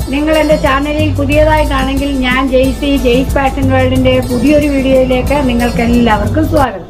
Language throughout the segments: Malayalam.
നിങ്ങൾ എന്റെ ചാനലിൽ പുതിയതായിട്ടാണെങ്കിൽ ഞാൻ ജെയ്സി ജെയ്സ് ഫാഷൻ വേൾഡിന്റെ പുതിയൊരു വീഡിയോയിലേക്ക് നിങ്ങൾക്ക് എല്ലാവർക്കും സ്വാഗതം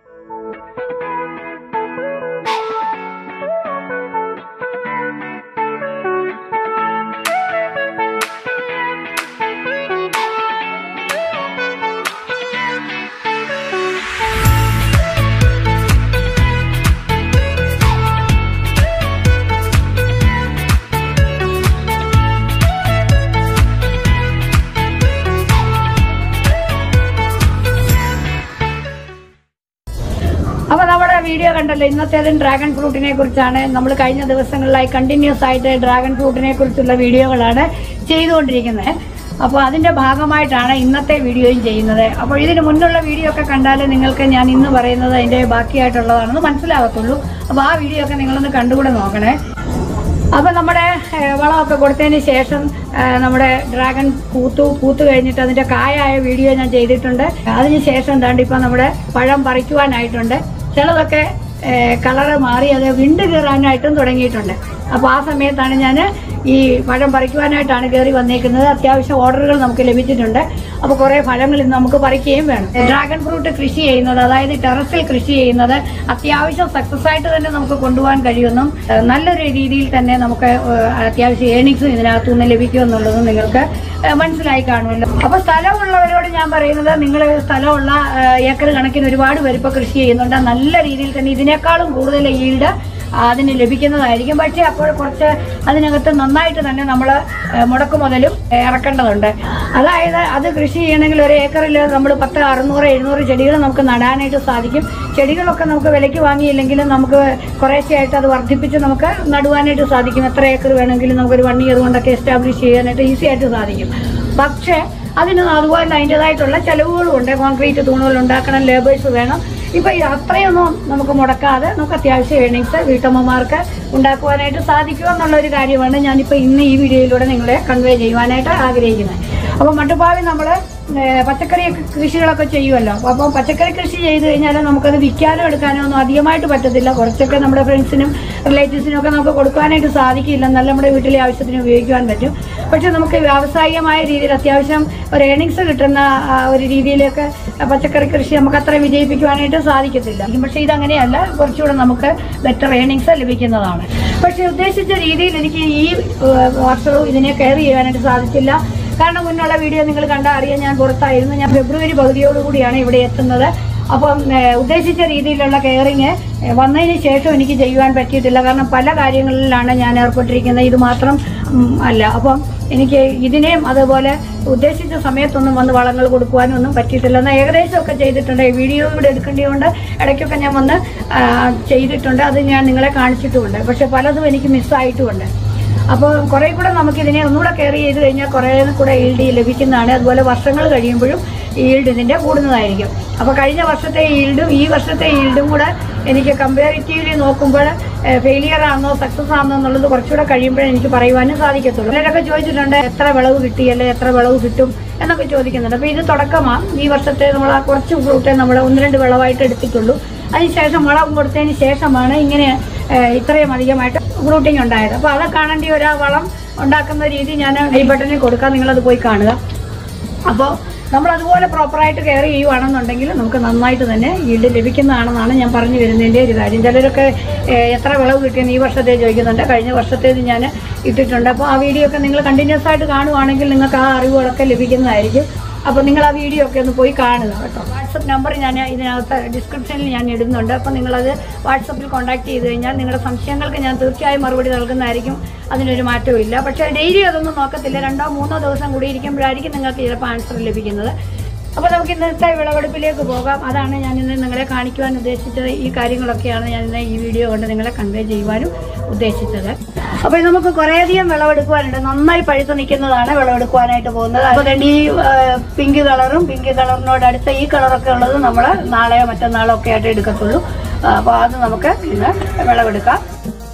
അപ്പൊ നമ്മുടെ വീഡിയോ കണ്ടല്ലോ ഇന്നത്തേതും ഡ്രാഗൺ ഫ്രൂട്ടിനെ കുറിച്ചാണ് നമ്മൾ കഴിഞ്ഞ ദിവസങ്ങളിലായി കണ്ടിന്യൂസ് ആയിട്ട് ഡ്രാഗൺ ഫ്രൂട്ടിനെ കുറിച്ചുള്ള വീഡിയോകളാണ് ചെയ്തുകൊണ്ടിരിക്കുന്നത് അപ്പോൾ അതിന്റെ ഭാഗമായിട്ടാണ് ഇന്നത്തെ വീഡിയോയും ചെയ്യുന്നത് അപ്പോൾ ഇതിന് മുന്നുള്ള വീഡിയോ ഒക്കെ കണ്ടാൽ നിങ്ങൾക്ക് ഞാൻ ഇന്ന് പറയുന്നത് അതിന്റെ ബാക്കിയായിട്ടുള്ളതാണെന്ന് മനസ്സിലാകത്തുള്ളൂ അപ്പോൾ ആ വീഡിയോ ഒക്കെ നിങ്ങളൊന്ന് കണ്ടുകൂടെ നോക്കണേ അപ്പൊ നമ്മുടെ ഏഹ്, വളമൊക്കെ കൊടുത്തതിന് ശേഷം ഏഹ്, നമ്മുടെ ഡ്രാഗൺ പൂത്തു പൂത്തു കഴിഞ്ഞിട്ട് അതിന്റെ കായായ വീഡിയോ ഞാൻ ചെയ്തിട്ടുണ്ട് അതിന് ശേഷം എന്താണ്ട് ഇപ്പൊ നമ്മുടെ പഴം പറിക്കുവാനായിട്ടുണ്ട് ചിലതൊക്കെ കളറ് മാറി അത് വിണ്ട് കീറാനായിട്ടും തുടങ്ങിയിട്ടുണ്ട് അപ്പോൾ ആ സമയത്താണ് ഞാൻ ഈ പഴം പറിക്കുവാനായിട്ടാണ് കയറി വന്നേക്കുന്നത് അത്യാവശ്യം ഓർഡറുകൾ നമുക്ക് ലഭിച്ചിട്ടുണ്ട് അപ്പോൾ കുറേ ഫലങ്ങൾ ഇന്ന് നമുക്ക് പറിക്കുകയും വേണം ഡ്രാഗൺ ഫ്രൂട്ട് കൃഷി ചെയ്യുന്നത് അതായത് ടെറസിൽ കൃഷി ചെയ്യുന്നത് അത്യാവശ്യം സക്സസ് ആയിട്ട് തന്നെ നമുക്ക് കൊണ്ടുപോകാൻ കഴിയുമെന്നും ഏഹ് നല്ലൊരു രീതിയിൽ തന്നെ നമുക്ക് ഏഹ് അത്യാവശ്യം ഏണിങ്സും ഇതിനകത്തുനിന്ന് ലഭിക്കുമെന്നുള്ളതും നിങ്ങൾക്ക് ഏഹ് മനസ്സിലായി കാണുമല്ലോ അപ്പൊ സ്ഥലമുള്ളവരോട് ഞാൻ പറയുന്നത് നിങ്ങൾ സ്ഥലമുള്ള ഏഹ് ഏക്കർ കണക്കിന് ഒരുപാട് പേര് ഇപ്പൊ കൃഷി ചെയ്യുന്നുണ്ട് നല്ല രീതിയിൽ തന്നെ ഇതിനേക്കാളും കൂടുതൽ ഈൽഡ് അതിന് ലഭിക്കുന്നതായിരിക്കും പക്ഷേ അപ്പോൾ കുറച്ച് അതിനകത്ത് നന്നായിട്ട് തന്നെ നമ്മൾ മുടക്ക് മുതലും ഇറക്കേണ്ടതുണ്ട് അതായത് അത് കൃഷി ചെയ്യണമെങ്കിൽ ഒരു ഏക്കറിൽ നമ്മൾ പത്ത് അറുന്നൂറ് എഴുന്നൂറ് ചെടികൾ നമുക്ക് നടാനായിട്ട് സാധിക്കും ചെടികളൊക്കെ നമുക്ക് വിലയ്ക്ക് വാങ്ങിയില്ലെങ്കിലും നമുക്ക് കുറേശ്ശെയായിട്ട് അത് വർദ്ധിപ്പിച്ച് നമുക്ക് നടുവാനായിട്ട് സാധിക്കും എത്ര ഏക്കർ വേണമെങ്കിലും നമുക്കൊരു വൺ ഇയർ കൊണ്ടൊക്കെ എസ്റ്റാബ്ലിഷ് ചെയ്യാനായിട്ട് ഈസി ആയിട്ട് സാധിക്കും പക്ഷേ അതിന് അതുപോലെ അതിൻ്റെതായിട്ടുള്ള ചെലവുകളും ഉണ്ട് കോൺക്രീറ്റ് തൂണുകൾ ഉണ്ടാക്കണം ലേബേഴ്സ് വേണം ഇപ്പൊ ഈ അത്രയൊന്നും നമുക്ക് മുടക്കാതെ നമുക്ക് അത്യാവശ്യം ഏണിങ്സ് വീട്ടമ്മമാർക്ക് ഉണ്ടാക്കുവാനായിട്ട് സാധിക്കുക എന്നുള്ള ഒരു കാര്യമാണ് ഞാനിപ്പോൾ ഇന്ന് ഈ വീഡിയോയിലൂടെ നിങ്ങളെ കൺവേ ചെയ്യുവാനായിട്ട് ആഗ്രഹിക്കുന്നത് അപ്പോൾ മട്ടുപ്പാവിൽ നമ്മൾ പച്ചക്കറി കൃഷികളൊക്കെ ചെയ്യുമല്ലോ അപ്പോൾ പച്ചക്കറി കൃഷി ചെയ്ത് കഴിഞ്ഞാൽ നമുക്കത് വിൽക്കാനോ എടുക്കാനോ ഒന്നും അധികമായിട്ട് പറ്റത്തില്ല കുറച്ചൊക്കെ നമ്മുടെ ഫ്രണ്ട്സിനും റിലേറ്റീവ്സിനും ഒക്കെ നമുക്ക് കൊടുക്കാനായിട്ട് സാധിക്കില്ല നല്ല നമ്മുടെ വീട്ടിലെ ആവശ്യത്തിന് ഉപയോഗിക്കാൻ പറ്റും പക്ഷെ നമുക്ക് വ്യാവസായികമായ രീതിയിൽ അത്യാവശ്യം ഒരു ഏണിങ്സ് കിട്ടുന്ന ആ, ഒരു രീതിയിലൊക്കെ പച്ചക്കറി കൃഷി നമുക്ക് അത്ര വിജയിപ്പിക്കുവാനായിട്ട് സാധിക്കത്തില്ല പക്ഷെ ഇതങ്ങനെയല്ല കുറച്ചുകൂടെ നമുക്ക് ബെറ്റർ ഏണിങ്സ് ലഭിക്കുന്നതാണ് പക്ഷെ ഉദ്ദേശിച്ച രീതിയിൽ എനിക്ക് ഈ ഏഹ്, വർഷവും ഇതിനെ കെയർ ചെയ്യാനായിട്ട് സാധിച്ചില്ല കാരണം മുന്നുള്ള വീഡിയോ നിങ്ങൾ കണ്ടാൽ അറിയാം ഞാൻ പുറത്തായിരുന്നു ഞാൻ ഫെബ്രുവരി പകുതിയോടുകൂടിയാണ് ഇവിടെ എത്തുന്നത് അപ്പം ഏഹ്, ഉദ്ദേശിച്ച രീതിയിലുള്ള കെയറിങ് വന്നതിന് ശേഷം എനിക്ക് ചെയ്യുവാൻ പറ്റിയിട്ടില്ല കാരണം പല കാര്യങ്ങളിലാണ് ഞാൻ ഏർപ്പെട്ടിരിക്കുന്നത് ഇത് മാത്രം ഉം, അല്ല അപ്പം എനിക്ക് ഇതിനെയും അതുപോലെ ഉദ്ദേശിച്ച സമയത്തൊന്നും വന്ന് വളങ്ങൾ കൊടുക്കുവാനും ഒന്നും പറ്റിയിട്ടില്ല എന്നാൽ ഏകദേശമൊക്കെ ചെയ്തിട്ടുണ്ട് ഈ വീഡിയോ ഇവിടെ എടുക്കേണ്ടതുകൊണ്ട് ഇടയ്ക്കൊക്കെ ഞാൻ വന്ന് ആ, ചെയ്തിട്ടുണ്ട് അത് ഞാൻ നിങ്ങളെ കാണിച്ചിട്ടുമുണ്ട് പക്ഷെ പലതും എനിക്ക് മിസ്സായിട്ടുമുണ്ട് അപ്പോൾ കുറെ കൂടെ നമുക്ക് ഇതിനെ ഒന്നുകൂടെ കെയർ ചെയ്ത് കഴിഞ്ഞാൽ കുറേ കൂടെ ഈൽഡ് ലഭിക്കുന്നതാണ് അതുപോലെ വർഷങ്ങൾ കഴിയുമ്പോഴും ഈൽഡ് ഇതിന്റെ കൂടുന്നതായിരിക്കും അപ്പോൾ കഴിഞ്ഞ വർഷത്തെ ഈൽഡും ഈ വർഷത്തെ ഈൽഡും കൂടെ എനിക്ക് കമ്പാരിറ്റീവ്ലി നോക്കുമ്പോൾ ഫെയിലിയർ ആണോ സക്സസ് ആണോ എന്നുള്ളത് കുറച്ചുകൂടെ കഴിയുമ്പോഴേ എനിക്ക് പറയുവാനും സാധിക്കത്തുള്ളൂ ചിലരൊക്കെ ചോദിച്ചിട്ടുണ്ട് എത്ര വിളവ് കിട്ടി അല്ലെ എത്ര വിളവ് കിട്ടും എന്നൊക്കെ ചോദിക്കുന്നുണ്ട് അപ്പോൾ ഇത് തുടക്കമാണ് ഈ വർഷത്തെ നമ്മൾ ആ കുറച്ച് ഫ്രൂട്ടേ നമ്മൾ ഒന്ന് രണ്ട് വിളവായിട്ട് എടുത്തിട്ടുള്ളൂ അതിനുശേഷം വളം കൊടുത്തതിന് ശേഷമാണ് ഇങ്ങനെ ഏഹ്, ഇത്രയും അധികമായിട്ട് ഫ്രൂട്ടിങ് ഉണ്ടായത് അപ്പോൾ അത് കാണേണ്ടി ഒരു ആ വളം ഉണ്ടാക്കുന്ന രീതി ഞാൻ ഈ ബട്ടണിൽ കൊടുക്കാം നിങ്ങളത് പോയി കാണുക അപ്പോൾ നമ്മൾ അതുപോലെ പ്രോപ്പറായിട്ട് കെയർ ചെയ്യുവാണെന്നുണ്ടെങ്കിൽ നമുക്ക് നന്നായിട്ട് തന്നെ ഈൽഡ് ലഭിക്കുന്നതാണെന്നാണ് ഞാൻ പറഞ്ഞു വരുന്നതിൻ്റെ ഒരു കാര്യം ചിലരൊക്കെ ഏഹ്, എത്ര വിളവ് കിട്ടിയെന്ന് ഈ വർഷത്തെ ചോദിക്കുന്നുണ്ട് കഴിഞ്ഞ വർഷത്തേത് ഞാൻ ഇട്ടിട്ടുണ്ട് അപ്പോൾ ആ വീഡിയോ ഒക്കെ നിങ്ങൾ കണ്ടിന്യൂസ് ആയിട്ട് കാണുവാണെങ്കിൽ നിങ്ങൾക്ക് ആ അറിവുകളൊക്കെ ലഭിക്കുന്നതായിരിക്കും അപ്പോൾ നിങ്ങൾ ആ വീഡിയോ ഒക്കെ ഒന്ന് പോയി കാണുക കേട്ടോ വാട്സപ്പ് നമ്പർ ഞാൻ ഇതിനകത്ത് ഡിസ്ക്രിപ്ഷനിൽ ഞാൻ ഇടുന്നുണ്ട് അപ്പോൾ നിങ്ങളത് വാട്സപ്പിൽ കോൺടാക്ട് ചെയ്ത് കഴിഞ്ഞാൽ നിങ്ങളുടെ സംശയങ്ങൾക്ക് ഞാൻ തീർച്ചയായും മറുപടി നൽകുന്നതായിരിക്കും അതിനൊരു മാറ്റവും ഇല്ല പക്ഷേ ഡെയിലി അതൊന്നും നോക്കത്തില്ല രണ്ടോ മൂന്നോ ദിവസം കൂടി ഇരിക്കുമ്പോഴായിരിക്കും നിങ്ങൾക്ക് ചിലപ്പോൾ ആൻസർ ലഭിക്കുന്നത് അപ്പോൾ നമുക്ക് ഇന്നത്തെ വിളവെടുപ്പിലേക്ക് പോകാം അതാണ് ഞാൻ ഇന്ന് നിങ്ങളെ കാണിക്കുവാൻ ഉദ്ദേശിച്ചത് ഈ കാര്യങ്ങളൊതൊക്കെയാണ് ഞാൻ ഇന്ന് ഈ വീഡിയോ കൊണ്ട് നിങ്ങളെ കൺവേ ചെയ്യുവാനും ഉദ്ദേശിച്ചത് അപ്പോൾ ഇത് നമുക്ക് കുറേയധികം വിളവെടുക്കുവാനുണ്ട് നന്നായി പഴുത്ത് നിൽക്കുന്നതാണ് വിളവെടുക്കുവാനായിട്ട് പോകുന്നത് അപ്പോൾ ദേ ഈ പിങ്ക് കളറും പിങ്ക് കളറിനോട് അടുത്ത ഈ കളറൊക്കെ ഉള്ളത് നമ്മൾ നാളെയോ മറ്റന്നാളോ ഒക്കെ ആയിട്ട് എടുക്കത്തുള്ളൂ അപ്പോൾ അത് നമുക്ക് ഇന്ന് വിളവെടുക്കാം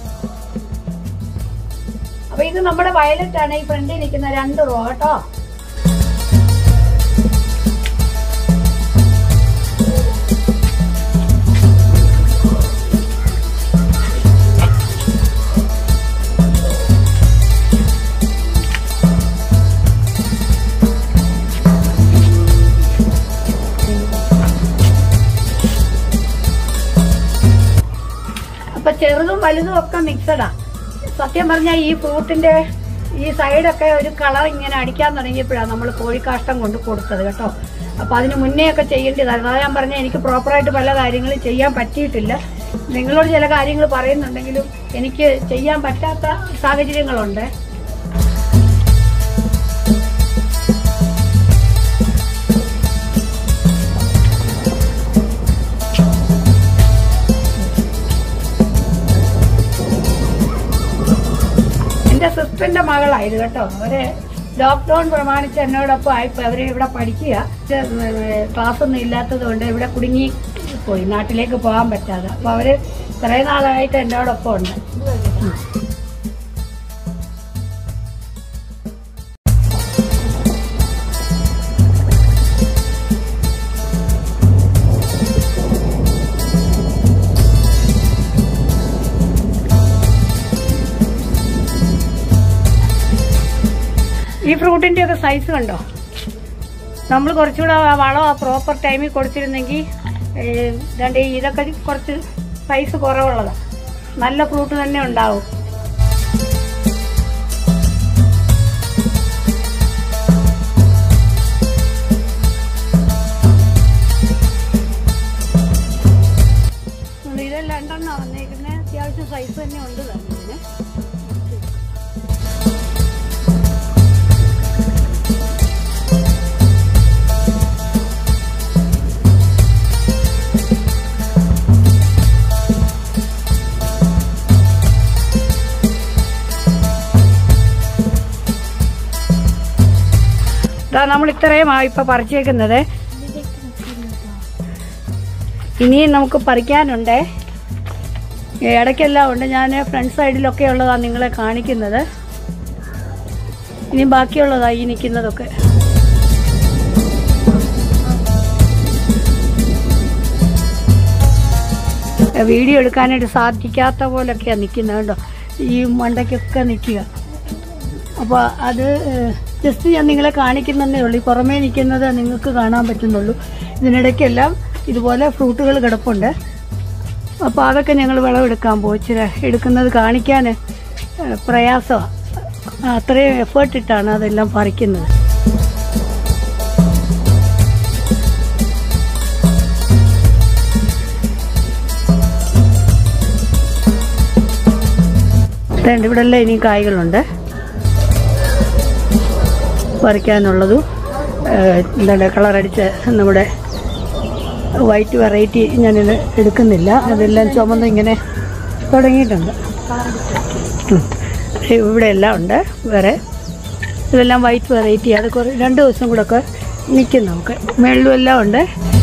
അപ്പൊ ഇത് നമ്മുടെ വയലറ്റ് ആണ് ഈ ഫ്രണ്ടിൽ നിൽക്കുന്ന രണ്ട് റോ കേട്ടോ ചെറുതും വലുതും ഒക്കെ മിക്സഡാ സത്യം പറഞ്ഞാൽ ഈ ഫ്രൂട്ടിന്റെ ഈ സൈഡൊക്കെ ഒരു കളർ ഇങ്ങനെ അടിക്കാൻ തുടങ്ങിയപ്പോഴാണ് നമ്മൾ കോഴിക്കാഷ്ടം കൊണ്ട് കൊടുത്തത് കേട്ടോ അപ്പൊ അതിന് മുന്നേ ഒക്കെ ചെയ്യേണ്ടതായിരുന്നു അതാ ഞാൻ പറഞ്ഞ എനിക്ക് പ്രോപ്പറായിട്ട് പല കാര്യങ്ങളും ചെയ്യാൻ പറ്റിയിട്ടില്ല നിങ്ങളോട് ചില കാര്യങ്ങൾ പറയുന്നുണ്ടെങ്കിലും എനിക്ക് ചെയ്യാൻ പറ്റാത്ത സാഹചര്യങ്ങളുണ്ട് എന്റെ സിസ്റ്ററിന്റെ മകളായത് കേട്ടോ അവര് ലോക്ക്ഡൌൺ പ്രമാണിച്ച് എന്നോടൊപ്പം ആയിപ്പോ അവര് ഇവിടെ പഠിക്കുക ക്ലാസ് ഒന്നും ഇല്ലാത്തത് കൊണ്ട് ഇവിടെ കുടുങ്ങി പോയി നാട്ടിലേക്ക് പോകാൻ പറ്റാതെ അപ്പൊ അവര് കുറെ നാളായിട്ട് എന്നോടൊപ്പം ഉണ്ട് ഉം. ഈ ഫ്രൂട്ടിന്റെ ഒക്കെ സൈസ് കണ്ടോ നമ്മൾ കുറച്ചുകൂടെ ആ വളം ആ പ്രോപ്പർ ടൈമിൽ കൊടുത്തിരുന്നെങ്കിൽ രണ്ട് ഇതൊക്കെ കുറച്ച് സൈസ് കുറവുള്ളതാണ് നല്ല ഫ്രൂട്ട് തന്നെ ഉണ്ടാവും ഇത് രണ്ടെണ്ണം വന്നേക്കുന്നത് അത്യാവശ്യം സൈസ് തന്നെ ഉണ്ട് തന്നെ ഇതിന് ഇതാ നമ്മൾ ഇത്രയും ഇപ്പൊ പറിച്ചേക്കുന്നത് ഇനിയും നമുക്ക് പറിക്കാനുണ്ട് ഇടയ്ക്കെല്ലാം ഉണ്ട് ഞാൻ ഫ്രണ്ട് സൈഡിലൊക്കെ ഉള്ളതാണ് നിങ്ങളെ കാണിക്കുന്നത് ഇനി ബാക്കിയുള്ളതാ ഈ നിൽക്കുന്നതൊക്കെ വീഡിയോ എടുക്കാനായിട്ട് സാധിക്കാത്ത പോലൊക്കെയാണ് നിൽക്കുന്നത് കേട്ടോ ഈ മണ്ടയ്ക്കൊക്കെ നിൽക്കുക അപ്പോൾ അത് ജസ്റ്റ് ഞാൻ നിങ്ങളെ കാണിക്കുന്നതേ ഉള്ളൂ ഈ പുറമേ നിൽക്കുന്നത് നിങ്ങൾക്ക് കാണാൻ പറ്റുന്നുള്ളൂ ഇതിനിടയ്ക്കെല്ലാം ഇതുപോലെ ഫ്രൂട്ടുകൾ കിടപ്പുണ്ട് അപ്പോൾ അതൊക്കെ ഞങ്ങൾ വിളവെടുക്കാൻ പോയി ഇച്ചിരി എടുക്കുന്നത് കാണിക്കാൻ പ്രയാസമാണ് അത്രയും എഫേർട്ട് ഇട്ടാണ് അതെല്ലാം പറിക്കുന്നത് ഇതുണ്ട് ഇവിടെ എല്ലാം ഇനിയും കായ്കളുണ്ട് പറിക്കാനുള്ളതും ഏഹ്, എന്താണ് കളറടിച്ച നമ്മുടെ വൈറ്റ് വെറൈറ്റി ഞാനിത് എടുക്കുന്നില്ല അതെല്ലാം ചുമന്ന് ഇങ്ങനെ തുടങ്ങിയിട്ടുണ്ട് ഉം. ഇവിടെ എല്ലാം ഉണ്ട് വേറെ ഇതെല്ലാം വൈറ്റ് വെറൈറ്റി അത് കുറേ രണ്ട് ദിവസം കൂടെ ഒക്കെ നിൽക്കും നമുക്ക് മേളിലും എല്ലാം ഉണ്ട്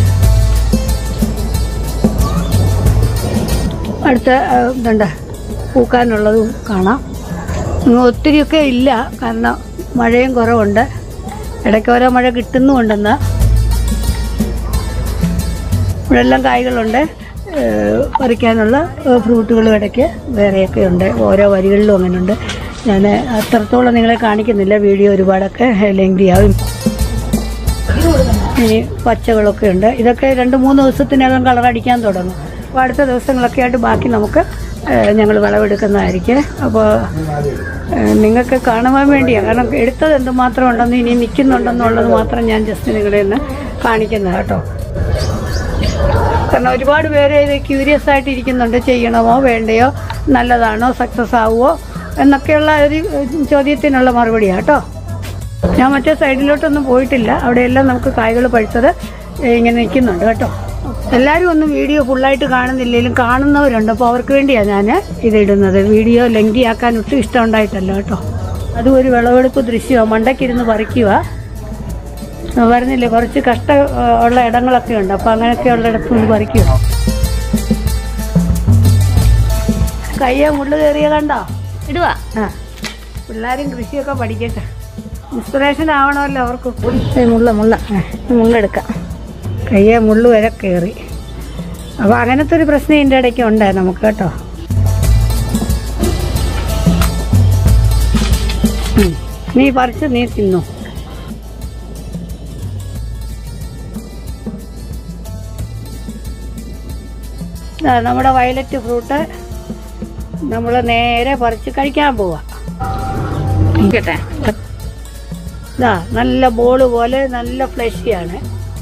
അടുത്ത ആ, ഇതുണ്ട് പൂക്കാനുള്ളതും കാണാം ഇന്ന് ഒത്തിരിയൊക്കെ ഇല്ല കാരണം മഴയും കുറവുണ്ട് ഇടയ്ക്ക് ഓരോ മഴ കിട്ടുന്നുമുണ്ടെന്ന് ഇവിടെ എല്ലാം കായ്കളുണ്ട് ഏഹ് പറിക്കാനുള്ള ഏഹ് ഫ്രൂട്ടുകളും ഇടയ്ക്ക് വേറെയൊക്കെ ഉണ്ട് ഓരോ വരികളിലും അങ്ങനെ ഉണ്ട് ഞാൻ അത്രത്തോളം നിങ്ങളെ കാണിക്കുന്നില്ല വീഡിയോ ഒരുപാടൊക്കെ ലെങ്തി ആവും ഇനി പച്ചകളൊക്കെ ഉണ്ട് ഇതൊക്കെ രണ്ട് മൂന്ന് ദിവസത്തിനകം കളറടിക്കാൻ തുടങ്ങും അപ്പോൾ അടുത്ത ദിവസങ്ങളൊക്കെ ആയിട്ട് ബാക്കി നമുക്ക് ഞങ്ങൾ വിളവെടുക്കുന്നതായിരിക്കും അപ്പോൾ നിങ്ങൾക്ക് കാണുവാൻ വേണ്ടിയാണ് കാരണം എടുത്തത് എന്തുമാത്രം ഉണ്ടെന്ന് ഇനി നിൽക്കുന്നുണ്ടെന്നുള്ളത് മാത്രം ഞാൻ ജസ്റ്റ് നിങ്ങളെ ഒന്ന് കാണിക്കുന്നത് കേട്ടോ കാരണം ഒരുപാട് പേര് ഇത് ക്യൂരിയസ് ആയിട്ട് ഇരിക്കുന്നുണ്ട് ചെയ്യണമോ വേണ്ടയോ നല്ലതാണോ സക്സസ് ആവുമോ എന്നൊക്കെയുള്ള ഒരു ചോദ്യത്തിനുള്ള മറുപടിയാണ് കേട്ടോ ഞാൻ മറ്റേ സൈഡിലോട്ടൊന്നും പോയിട്ടില്ല അവിടെയെല്ലാം നമുക്ക് കായ്കൾ പഴുത്തത് ഇങ്ങനെ നിൽക്കുന്നുണ്ട് കേട്ടോ എല്ലാവരും ഒന്നും വീഡിയോ ഫുള്ളായിട്ട് കാണുന്നില്ലെങ്കിലും കാണുന്നവരുണ്ട് അപ്പോൾ അവർക്ക് വേണ്ടിയാണ് ഞാൻ ഇതിടുന്നത് വീഡിയോ ലെങ്തി ആക്കാൻ ഒട്ടും ഇഷ്ടം ഉണ്ടായിട്ടല്ല കേട്ടോ അതും ഒരു വിളവെടുപ്പ് ദൃശ്യമാണ് മണ്ടയ്ക്കിരുന്ന് പറിക്കുക ഞാൻ പറഞ്ഞില്ലേ കുറച്ച് കഷ്ട ആ, ഉള്ള ഇടങ്ങളൊക്കെ ഉണ്ട് അപ്പോൾ അങ്ങനെയൊക്കെയുള്ള ഇടത്ത് നിന്ന് പറിക്കുക കയ്യെ മുള്ളു കയറിയ കണ്ടോ ഇടുവാ ആ പിള്ളേരും കൃഷിയൊക്കെ പഠിക്കട്ടെ ഇൻസ്പിറേഷൻ ആവണമല്ലോ അവർക്ക് മുള്ള മുള്ള മുള്ളെടുക്കാം കയ്യെ മുള്ളു വരെ കയറി അപ്പോൾ അങ്ങനത്തെ ഒരു പ്രശ്നം ഇതിൻ്റെ ഇടയ്ക്ക് ഉണ്ട് നമുക്ക് കേട്ടോ ഉം. നീ പറിച്ച് നീ തിന്നു ദാ നമ്മുടെ വയലറ്റ് ഫ്രൂട്ട് നമ്മൾ നേരെ പറിച്ച് കഴിക്കാൻ പോവാ കേട്ടെ ഇതാ നല്ല ബോള് പോലെ നല്ല ഫ്ലഷിയാണ്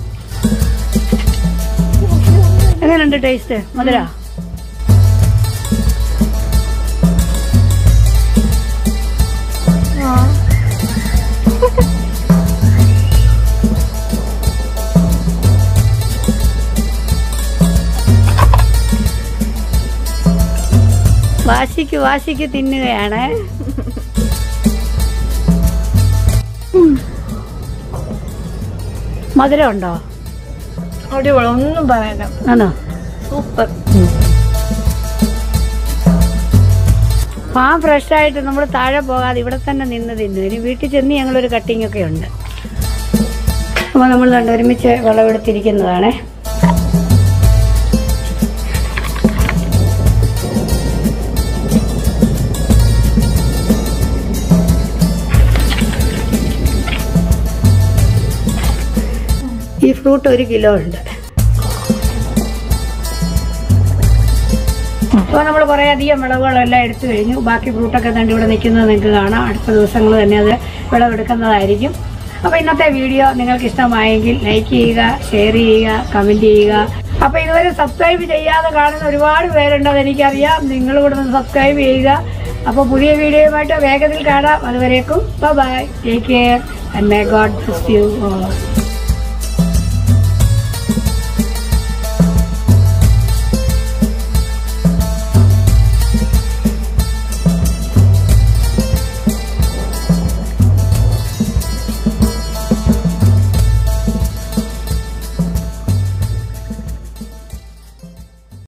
എങ്ങനെയുണ്ട് ടേസ്റ്റ് മധുര വാശിക്ക് വാശിക്ക് തിന്നുകയാണ് മധുരം ഉണ്ടോ അടിപൊളി ഒന്നും പറയണ്ട ആണോ സൂപ്പർ ഫാം ഫ്രഷ് ആയിട്ട് നമ്മൾ താഴെ പോകാതെ ഇവിടെ തന്നെ നിന്ന് തിന്നു ഇനി വീട്ടിൽ ചെന്ന് ഞങ്ങളൊരു കട്ടിംഗ് ഒക്കെ ഉണ്ട് അപ്പോൾ നമ്മൾ രണ്ട് ഒരുമിച്ച് വിളവെടുത്തിരിക്കുന്നതാണ് ഈ ഫ്രൂട്ട് ഒരു കിലോ ഉണ്ട് അപ്പോൾ നമ്മൾ കുറേ അധികം വിളവുകളെല്ലാം എടുത്തു കഴിഞ്ഞു ബാക്കി ഫ്രൂട്ടൊക്കെ തന്നെ ഇവിടെ നിൽക്കുന്നത് നിങ്ങൾക്ക് കാണാം അടുത്ത ദിവസങ്ങൾ തന്നെ അത് വിളവെടുക്കുന്നതായിരിക്കും അപ്പോൾ ഇന്നത്തെ വീഡിയോ നിങ്ങൾക്ക് ഇഷ്ടമായെങ്കിൽ ലൈക്ക് ചെയ്യുക ഷെയർ ചെയ്യുക കമൻറ്റ് ചെയ്യുക അപ്പോൾ ഇതുവരെ സബ്സ്ക്രൈബ് ചെയ്യാതെ കാണുന്ന ഒരുപാട് പേരുണ്ട് അതെനിക്കറിയാം നിങ്ങൾ ഇവിടെ നിന്ന് സബ്സ്ക്രൈബ് ചെയ്യുക അപ്പോൾ പുതിയ വീഡിയോയുമായിട്ട് വേഗത്തിൽ കാണാം അതുവരേക്കും bye take care and may God bless U